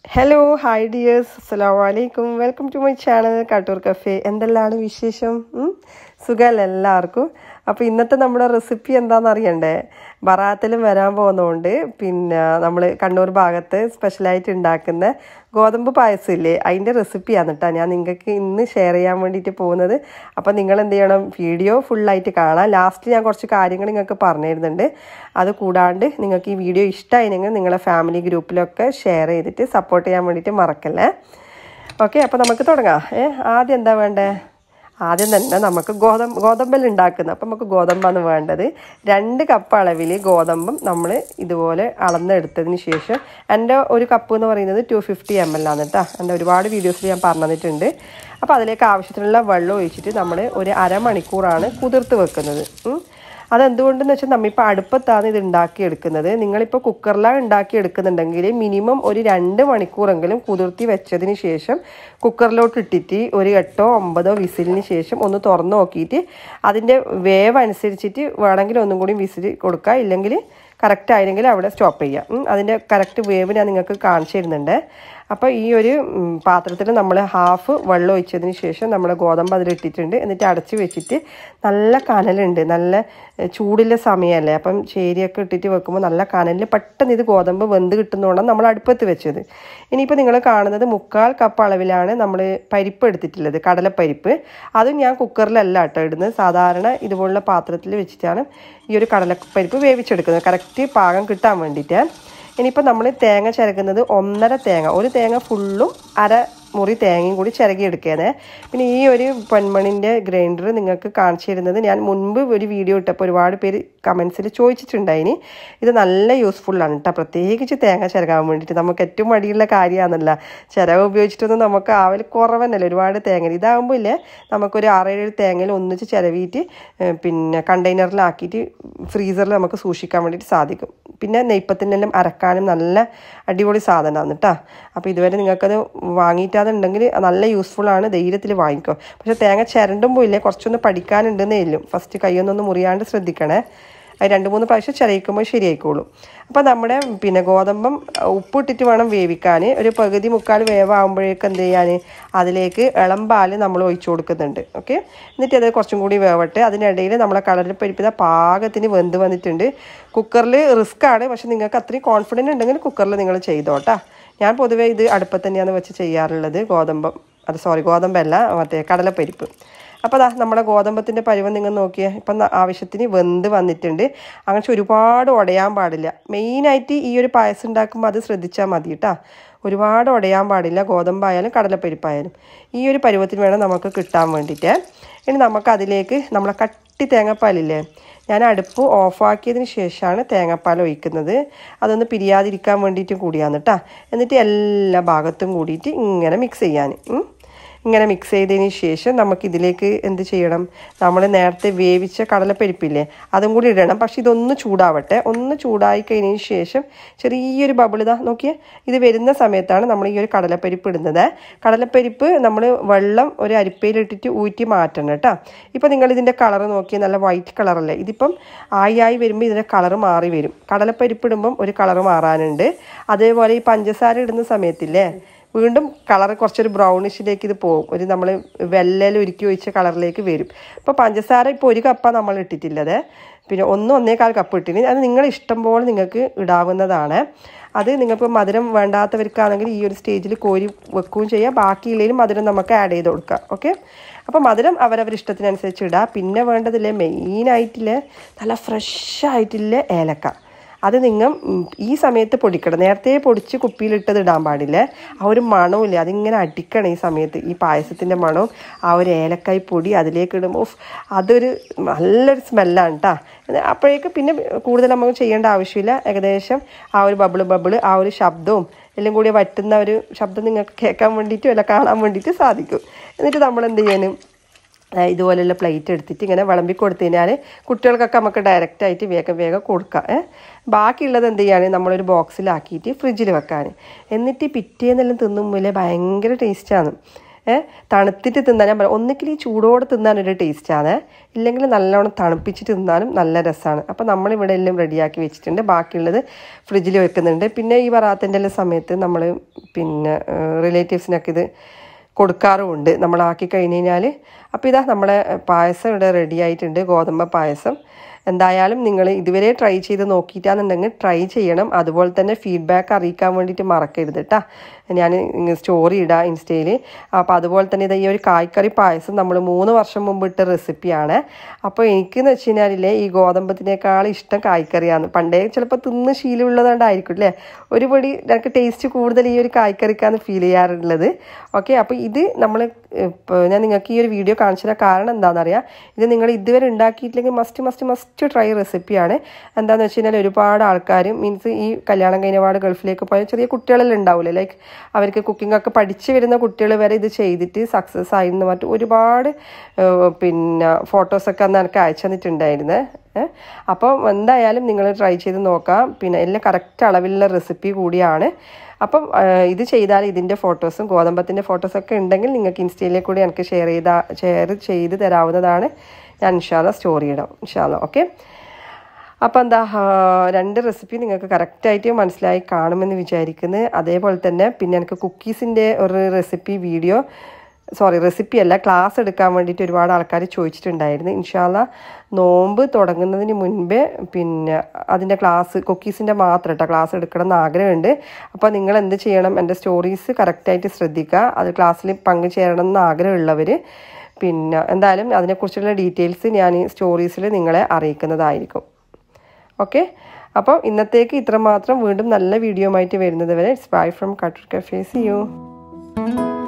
Hello hi dears അസ്സാം വലൈക്കും welcome to my channel Kattoor cafe എന്തെല്ലാണ് വിശേഷം ഉം? സുഖമല്ല എല്ലാവർക്കും അപ്പോൾ ഇന്നത്തെ നമ്മുടെ റെസിപ്പി എന്താണെന്ന് അറിയണ്ടേ ബറാത്തിലും വരാൻ പോകുന്നതുകൊണ്ട് പിന്നെ നമ്മൾ കണ്ണൂർ ഭാഗത്ത് സ്പെഷ്യലായിട്ട് ഉണ്ടാക്കുന്ന ഗോതമ്പ് പായസം ഇല്ലേ അതിൻ്റെ റെസിപ്പിയാണ് കേട്ടോ ഞാൻ നിങ്ങൾക്ക് ഇന്ന് ഷെയർ ചെയ്യാൻ വേണ്ടിയിട്ട് പോകുന്നത് അപ്പോൾ നിങ്ങൾ എന്ത് ചെയ്യണം വീഡിയോ ഫുള്ളായിട്ട് കാണാം ലാസ്റ്റ് ഞാൻ കുറച്ച് കാര്യങ്ങൾ നിങ്ങൾക്ക് പറഞ്ഞു തരുന്നുണ്ട് അത് കൂടാണ്ട് നിങ്ങൾക്ക് ഈ വീഡിയോ ഇഷ്ടമായിരുന്നെങ്കിൽ നിങ്ങളെ ഫാമിലി ഗ്രൂപ്പിലൊക്കെ ഷെയർ ചെയ്തിട്ട് സപ്പോർട്ട് ചെയ്യാൻ വേണ്ടിയിട്ട് മറക്കല്ലേ ഓക്കെ അപ്പോൾ നമുക്ക് തുടങ്ങാം ഏ ആദ്യം എന്താ വേണ്ടേ ആദ്യം തന്നെ നമുക്ക് ഗോതമ്പ് ഗോതമ്പൽ ഉണ്ടാക്കുന്നത് അപ്പം നമുക്ക് ഗോതമ്പാണ് വേണ്ടത് രണ്ട് കപ്പ് അളവിൽ ഗോതമ്പും നമ്മൾ ഇതുപോലെ അളന്നെടുത്തതിന് ശേഷം എൻ്റെ ഒരു കപ്പ് എന്ന് പറയുന്നത് ടു ഫിഫ്റ്റി എം എൽ ആണ് കേട്ടോ എൻ്റെ ഒരുപാട് വീഡിയോസിൽ ഞാൻ പറഞ്ഞു തന്നിട്ടുണ്ട് അപ്പോൾ അതിലേക്ക് ആവശ്യത്തിനുള്ള വെള്ളം ഒഴിച്ചിട്ട് നമ്മൾ ഒരു അരമണിക്കൂറാണ് കുതിർത്ത് വെക്കുന്നത് ഉം. അതെന്തുകൊണ്ടെന്ന് വെച്ചാൽ നമ്മളിപ്പോൾ അടുപ്പത്താണ് ഇത് ഉണ്ടാക്കിയെടുക്കുന്നത് നിങ്ങളിപ്പോൾ കുക്കറിലാണ് ഉണ്ടാക്കിയെടുക്കുന്നുണ്ടെങ്കിൽ മിനിമം ഒരു രണ്ട് മണിക്കൂറെങ്കിലും കുതിർത്തി വെച്ചതിന് ശേഷം കുക്കറിലോട്ട് ഇട്ടിട്ട് ഒരു എട്ടോ ഒമ്പതോ വിസിലിന് ശേഷം ഒന്ന് തുറന്ന് നോക്കിയിട്ട് അതിൻ്റെ വേവ് അനുസരിച്ചിട്ട് വേണമെങ്കിൽ ഒന്നും കൂടി വിസിൽ കൊടുക്കുക ഇല്ലെങ്കിൽ കറക്റ്റ് ആയിരുന്നെങ്കിൽ അവിടെ സ്റ്റോപ്പ് ചെയ്യാം ഉം. അതിൻ്റെ കറക്റ്റ് വേവ് ഞാൻ നിങ്ങൾക്ക് കാണിച്ചു തരുന്നുണ്ട് അപ്പോൾ ഈ ഒരു പാത്രത്തിൽ നമ്മൾ ഹാഫ് വെള്ളം ഒഴിച്ചതിന് ശേഷം നമ്മൾ ഗോതമ്പ് അതിലിട്ടിട്ടുണ്ട് എന്നിട്ട് അടച്ച് വെച്ചിട്ട് നല്ല കനലുണ്ട് നല്ല എഹ്, ചൂടുള്ള സമയമല്ലേ അപ്പം ചേരിയൊക്കെ ഇട്ടിട്ട് വെക്കുമ്പോൾ നല്ല കനലിൽ പെട്ടെന്ന് ഇത് ഗോതമ്പ് വെന്ത് കിട്ടുന്നതുകൊണ്ടാണ് നമ്മൾ അടുപ്പത്ത് വെച്ചത് ഇനിയിപ്പോൾ നിങ്ങൾ കാണുന്നത് മുക്കാൽ കപ്പ് അളവിലാണ് നമ്മൾ പരിപ്പ് എടുത്തിട്ടുള്ളത് കടലപ്പരിപ്പ് അതും ഞാൻ കുക്കറിലല്ല കേട്ടോ ഇടുന്നത് സാധാരണ ഇതുപോലുള്ള പാത്രത്തിൽ വെച്ചിട്ടാണ് ഈ ഒരു കടലപ്പരിപ്പ് വേവിച്ചെടുക്കുന്നത് കറക്റ്റ് പാകം കിട്ടാൻ വേണ്ടിയിട്ട് ഇനിയിപ്പോൾ നമ്മൾ തേങ്ങ ചിരകുന്നത് ഒന്നര തേങ്ങ ഒരു തേങ്ങ ഫുള്ളും അര മുറി തേങ്ങയും കൂടി ചിരകി എടുക്കുകയാണ് പിന്നെ ഈ ഒരു പൊന്മണിൻ്റെ ഗ്രൈൻഡർ നിങ്ങൾക്ക് കാണിച്ചു തരുന്നത് ഞാൻ മുൻപ് ഒരു വീഡിയോ ഇട്ടപ്പോൾ ഒരുപാട് പേര് കമൻസിൽ ചോദിച്ചിട്ടുണ്ടായിനി ഇത് നല്ല യൂസ്ഫുള്ളാണ് കേട്ടോ പ്രത്യേകിച്ച് തേങ്ങ ചിരകാൻ വേണ്ടിയിട്ട് നമുക്ക് ഏറ്റവും മടിയുള്ള കാര്യമാണെന്നല്ല ചിരക ഉപയോഗിച്ചിട്ടൊന്നും നമുക്ക് ആവൽ കുറവന്നല്ല ഒരുപാട് തേങ്ങ ഇതാകുമ്പോൾ ഇല്ലേ നമുക്കൊരു ആറേഴ് തേങ്ങയിൽ ഒന്നിച്ച് ചിരവിയിട്ട് ഏഹ്, പിന്നെ കണ്ടെയ്നറിലാക്കിയിട്ട് ഫ്രീസറിൽ നമുക്ക് സൂക്ഷിക്കാൻ വേണ്ടിയിട്ട് സാധിക്കും പിന്നെ നെയ്പ്പത്തിനെല്ലാം അരക്കാനും നല്ല അടിപൊളി സാധനമാണ് കേട്ടോ അപ്പോൾ ഇതുവരെ നിങ്ങൾക്കത് വാങ്ങിയിട്ടാതുണ്ടെങ്കിൽ നല്ല യൂസ്ഫുൾ ആണ് ധൈര്യത്തിൽ വാങ്ങിക്കോ പക്ഷേ തേങ്ങ ചിരണ്ടുമ്പോൾ ഇല്ലേ കുറച്ചൊന്ന് പഠിക്കാനുണ്ടെന്നേ ഇല്ലും ഫസ്റ്റ് കൈയൊന്നൊന്ന് മുറിയാണ്ട് ശ്രദ്ധിക്കണേ അത് രണ്ട് മൂന്ന് പ്രാവശ്യം ചിരയിക്കുമ്പോൾ ശരിയായിക്കോളും അപ്പോൾ നമ്മുടെ പിന്നെ ഗോതമ്പം ഉപ്പിട്ടിട്ട് വേണം വേവിക്കാൻ ഒരു പകുതി മുക്കാൽ വേവാകുമ്പോഴേക്ക് എന്ത് ചെയ്യാൻ അതിലേക്ക് ഇളം പാല് നമ്മൾ ഒഴിച്ചു കൊടുക്കുന്നുണ്ട് ഓക്കെ എന്നിട്ട് അത് കുറച്ചും കൂടി വേവട്ടെ അതിനിടയിൽ നമ്മളെ കളറിൽ പരിപ്പിത പാകത്തിന് വെന്ത് വന്നിട്ടുണ്ട് കുക്കറിൽ റിസ്ക് ആണ് പക്ഷെ നിങ്ങൾക്ക് അത്രയും കോൺഫിഡൻറ്റ് ഉണ്ടെങ്കിൽ കുക്കറിൽ നിങ്ങൾ ചെയ്തോട്ടാ ഞാൻ പൊതുവേ ഇത് അടുപ്പത്ത് തന്നെയാണ് വെച്ച് ചെയ്യാറുള്ളത് ഗോതമ്പം അത് സോറി ഗോതമ്പല്ല മറ്റേ കടലപ്പരിപ്പ് അപ്പോൾ അതാ നമ്മുടെ ഗോതമ്പത്തിൻ്റെ പരുവം നിങ്ങൾ നോക്കിയാൽ ഇപ്പം ന- ആവശ്യത്തിന് വെന്ത് വന്നിട്ടുണ്ട് അങ്ങനെ ഒരുപാട് ഉടയാൻ പാടില്ല മെയിനായിട്ട് ഈ ഒരു പായസം ഉണ്ടാക്കുമ്പോൾ അത് ശ്രദ്ധിച്ചാൽ മതി കേട്ടോ ഒരുപാട് ഉടയാൻ പാടില്ല ഗോതമ്പായാലും കടലപ്പരിപ്പായാലും ഈ ഒരു പരുവത്തിന് വേണം നമുക്ക് കിട്ടാൻ വേണ്ടിയിട്ട് ഇനി നമുക്ക് അതിലേക്ക് നമ്മളെ കട്ടി തേങ്ങാപ്പാലില്ലേ ഞാൻ അടുപ്പ് ഓഫാക്കിയതിന് ശേഷമാണ് തേങ്ങാപ്പാൽ ഒഴിക്കുന്നത് അതൊന്ന് പിരിയാതിരിക്കാൻ വേണ്ടിയിട്ടും കൂടിയാണ് കേട്ടോ എന്നിട്ട് എല്ലാ ഭാഗത്തും കൂടിയിട്ട് ഇങ്ങനെ മിക്സ് ചെയ്യാൻ ഉം. ഇങ്ങനെ മിക്സ് ചെയ്തതിന് ശേഷം നമുക്ക് ഇതിലേക്ക് എന്ത് ചെയ്യണം നമ്മൾ നേരത്തെ വേവിച്ച കടലപ്പരിപ്പില്ലേ അതും കൂടി ഇടണം പക്ഷെ ഇതൊന്ന് ചൂടാവട്ടെ ഒന്ന് ചൂടായി കഴിഞ്ഞതിന് ശേഷം ചെറിയൊരു ബബിൾ ഇതാ നോക്കിയേ ഇത് വരുന്ന സമയത്താണ് നമ്മൾ ഈ ഒരു കടലപ്പരിപ്പ് ഇടുന്നത് കടലപ്പരിപ്പ് നമ്മൾ വെള്ളം ഒരു അരിപ്പയിലിട്ടിട്ട് ഊറ്റി മാറ്റണം കേട്ടോ ഇപ്പോൾ നിങ്ങൾ ഇതിൻ്റെ കളർ നോക്കി നല്ല വൈറ്റ് കളറല്ലേ ഇതിപ്പം ആയി ആയി വരുമ്പോൾ ഇതിൻ്റെ കളർ മാറി വരും കടലപ്പരിപ്പ് ഇടുമ്പം ഒരു കളർ മാറാനുണ്ട് അതേപോലെ ഈ പഞ്ചസാര ഇടുന്ന സമയത്തില്ലേ വീണ്ടും കളർ കുറച്ചൊരു ബ്രൗണിഷിലേക്ക് ഇത് പോകും ഒരു നമ്മൾ വെള്ളയിൽ ഉരുക്കി ഒഴിച്ച കളറിലേക്ക് വരും ഇപ്പോൾ പഞ്ചസാര ഇപ്പോൾ ഒരു കപ്പാണ് നമ്മൾ ഇട്ടിട്ടുള്ളത് പിന്നെ ഒന്ന് ഒന്നേകാൽ കപ്പ് ഇട്ടിന് അത് നിങ്ങളുടെ ഇഷ്ടം പോലെ നിങ്ങൾക്ക് ഇടാവുന്നതാണ് അത് നിങ്ങൾക്ക് മധുരം വേണ്ടാത്തവർക്കാണെങ്കിൽ ഈ ഒരു സ്റ്റേജിൽ കോരി വെക്കുകയും ചെയ്യാം ബാക്കിയില്ലെങ്കിലും മധുരം നമുക്ക് ആഡ് ചെയ്ത് കൊടുക്കാം ഓക്കെ അപ്പോൾ മധുരം അവരവർ ഇഷ്ടത്തിനനുസരിച്ച് ഇടുക പിന്നെ വേണ്ടതില്ലേ മെയിനായിട്ടില്ലേ നല്ല ഫ്രഷ് ആയിട്ടില്ലേ ഏലക്ക അത് നിങ്ങൾ ഈ സമയത്ത് പൊടിക്കണം നേരത്തെ പൊടിച്ച് കുപ്പിയിലിട്ടത് ഇടാൻ പാടില്ലേ ആ ഒരു മണമില്ലേ അതിങ്ങനെ അടിക്കണം ഈ സമയത്ത് ഈ പായസത്തിൻ്റെ മണവും ആ ഒരു ഏലക്കായ് പൊടി അതിലേക്ക് ഇടുമ്പോൾ ഉഫ്, അതൊരു നല്ലൊരു സ്മെല്ലാണ് കേട്ടോ അപ്പോഴേക്ക് പിന്നെ കൂടുതൽ നമുക്ക് ചെയ്യേണ്ട ആവശ്യമില്ല ഏകദേശം ആ ഒരു ബബിള് ബബിള് ആ ഒരു ശബ്ദവും എല്ലാം കൂടി വറ്റുന്ന ഒരു ശബ്ദം നിങ്ങൾക്ക് കേൾക്കാൻ വേണ്ടിയിട്ടും അല്ല കാണാൻ വേണ്ടിയിട്ട് സാധിക്കും എന്നിട്ട് നമ്മൾ എന്ത് ചെയ്യാനും ആ, ഇതുപോലെയുള്ള പ്ലേറ്റ് എടുത്തിട്ട് ഇങ്ങനെ വിളമ്പി കൊടുത്തു കഴിഞ്ഞാൽ കുട്ടികൾക്കൊക്കെ നമുക്ക് ഡയറക്റ്റ് ആയിട്ട് വേഗം വേഗം കൊടുക്കാം ഏ ബാക്കിയുള്ളത് എന്ത് ചെയ്യാണ് നമ്മളൊരു ബോക്സിലാക്കിയിട്ട് ഫ്രിഡ്ജിൽ വെക്കാൻ എന്നിട്ട് പിറ്റേന്നെല്ലാം തിന്നുമ്പോൾ ഭയങ്കര ടേസ്റ്റാണ് ഏഹ് തണുത്തിട്ട് തിന്നാൻ ഞാൻ പറയാം ഒന്നിക്കിൽ ഈ ചൂടോടെ തിന്നാൻ ഒരു ടേസ്റ്റാണ് ഇല്ലെങ്കിൽ നല്ലോണം തണുപ്പിച്ചിട്ട് തിന്നാനും നല്ല രസമാണ് അപ്പോൾ നമ്മളിവിടെ എല്ലാം റെഡിയാക്കി വെച്ചിട്ടുണ്ട് ബാക്കിയുള്ളത് ഫ്രിഡ്ജിൽ വെക്കുന്നുണ്ട് പിന്നെ ഈ വറാത്തിൻ്റെ എല്ലാം സമയത്ത് നമ്മൾ പിന്നെ റിലേറ്റീവ്സിനൊക്കെ ഇത് കൊടുക്കാറുമുണ്ട് നമ്മളാക്കി കഴിഞ്ഞ് കഴിഞ്ഞാൽ അപ്പോൾ ഇതാ നമ്മളെ പായസം ഇവിടെ റെഡി ആയിട്ടുണ്ട് ഗോതമ്പ് പായസം എന്തായാലും നിങ്ങൾ ഇതുവരെ ട്രൈ ചെയ്ത് നോക്കിയിട്ടാണെന്നുണ്ടെങ്കിൽ ട്രൈ ചെയ്യണം അതുപോലെ തന്നെ ഫീഡ്ബാക്ക് അറിയിക്കാൻ വേണ്ടിയിട്ട് മറക്കരുത് കേട്ടോ ഞാൻ സ്റ്റോറി ഇടാം ഇൻസ്റ്റയിൽ അപ്പോൾ അതുപോലെ തന്നെ ഇത് ഈ ഒരു കായ്ക്കറി പായസം നമ്മൾ മൂന്ന് വർഷം മുമ്പ് ഇട്ട റെസിപ്പിയാണ് അപ്പോൾ എനിക്കെന്ന് വെച്ച് കഴിഞ്ഞാലില്ലേ ഈ ഗോതമ്പത്തിനേക്കാൾ ഇഷ്ടം കായ്ക്കറിയാണ് പണ്ടേ ചിലപ്പോൾ തിന്ന് ശീലമുള്ളതുകൊണ്ടായിരിക്കും അല്ലേ ഒരു പൊടി എനിക്ക് ടേസ്റ്റ് കൂടുതൽ ഈ ഒരു കായ്ക്കറിക്കാണ് ഫീൽ ചെയ്യാറുള്ളത് ഓക്കെ അപ്പോൾ ഇത് നമ്മൾ ഇപ്പോൾ ഞാൻ നിങ്ങൾക്ക് ഈ ഒരു വീഡിയോ കാണിച്ചു തരാൻ കാരണം എന്താണെന്നറിയാം ഇത് നിങ്ങൾ ഇതുവരെ ഉണ്ടാക്കിയിട്ടില്ലെങ്കിൽ മസ്റ്റ് മസ്റ്റ് മസ്റ്റ് ട്രൈ റെസിപ്പിയാണ് എന്താണെന്ന് വെച്ച് കഴിഞ്ഞാൽ ഒരുപാട് ആൾക്കാർ മീൻസ് ഈ കല്യാണം കഴിഞ്ഞ പാട് ഗൾഫിലേക്ക് പോയ ചെറിയ കുട്ടികളെല്ലാം ഉണ്ടാവില്ലേ ലൈക്ക് അവർക്ക് കുക്കിംഗ് ഒക്കെ പഠിച്ച് വരുന്ന കുട്ടികൾ വരെ ഇത് ചെയ്തിട്ട് സക്സസ് ആയി എന്ന് പറഞ്ഞിട്ട് ഒരുപാട് ഏഹ്, പിന്നെ ഫോട്ടോസൊക്കെ അന്ന് എനിക്ക് അയച്ചു തന്നിട്ടുണ്ടായിരുന്നേ ഏഹ്. അപ്പം എന്തായാലും നിങ്ങൾ ട്രൈ ചെയ്ത് നോക്കാം പിന്നെ എല്ലാം കറക്റ്റ് അളവിലുള്ള റെസിപ്പി കൂടിയാണ് അപ്പം ആ, ഇത് ചെയ്താൽ ഇതിൻ്റെ ഫോട്ടോസും ഗോതമ്പത്തിൻ്റെ ഫോട്ടോസൊക്കെ ഉണ്ടെങ്കിൽ നിങ്ങൾക്ക് ഇൻസ്റ്റയിലേക്ക് കൂടി എനിക്ക് ഷെയർ ചെയ്താ ഷെയർ ചെയ്ത് തരാവുന്നതാണ് ഞാൻ ഇൻഷാല്ല സ്റ്റോറി ഇടാം ഇൻഷാല്ല ഓക്കെ അപ്പോൾ എന്താ ആ, രണ്ട് റെസിപ്പി നിങ്ങൾക്ക് കറക്റ്റായിട്ട് മനസ്സിലായി കാണുമെന്ന് വിചാരിക്കുന്നു അതേപോലെ തന്നെ പിന്നെ എനിക്ക് കുക്കീസിൻ്റെ ഒരു റെസിപ്പി വീഡിയോ സോറി റെസിപ്പി അല്ല ക്ലാസ് എടുക്കാൻ വേണ്ടിയിട്ട് ഒരുപാട് ആൾക്കാർ ചോദിച്ചിട്ടുണ്ടായിരുന്നു ഇൻഷാല്ല നോമ്പ് തുടങ്ങുന്നതിന് മുൻപേ പിന്നെ അതിൻ്റെ ക്ലാസ് കുക്കീസിൻ്റെ മാത്രം കേട്ടോ ക്ലാസ് എടുക്കണം എന്ന് ആഗ്രഹമുണ്ട് അപ്പോൾ നിങ്ങൾ എന്ത് ചെയ്യണം എൻ്റെ സ്റ്റോറീസ് കറക്റ്റായിട്ട് ശ്രദ്ധിക്കുക അത് ക്ലാസ്സിൽ പങ്കുചേരണം എന്ന് ആഗ്രഹമുള്ളവർ പിന്നെ എന്തായാലും അതിനെക്കുറിച്ചുള്ള ഡീറ്റെയിൽസ് ഞാൻ ഈ സ്റ്റോറീസിൽ നിങ്ങളെ അറിയിക്കുന്നതായിരിക്കും ഓക്കെ അപ്പോൾ ഇന്നത്തേക്ക് ഇത്രമാത്രം വീണ്ടും നല്ല വീഡിയോ ആയിട്ട് വരുന്നത് വരെ it's bye from Kattoor cafe see U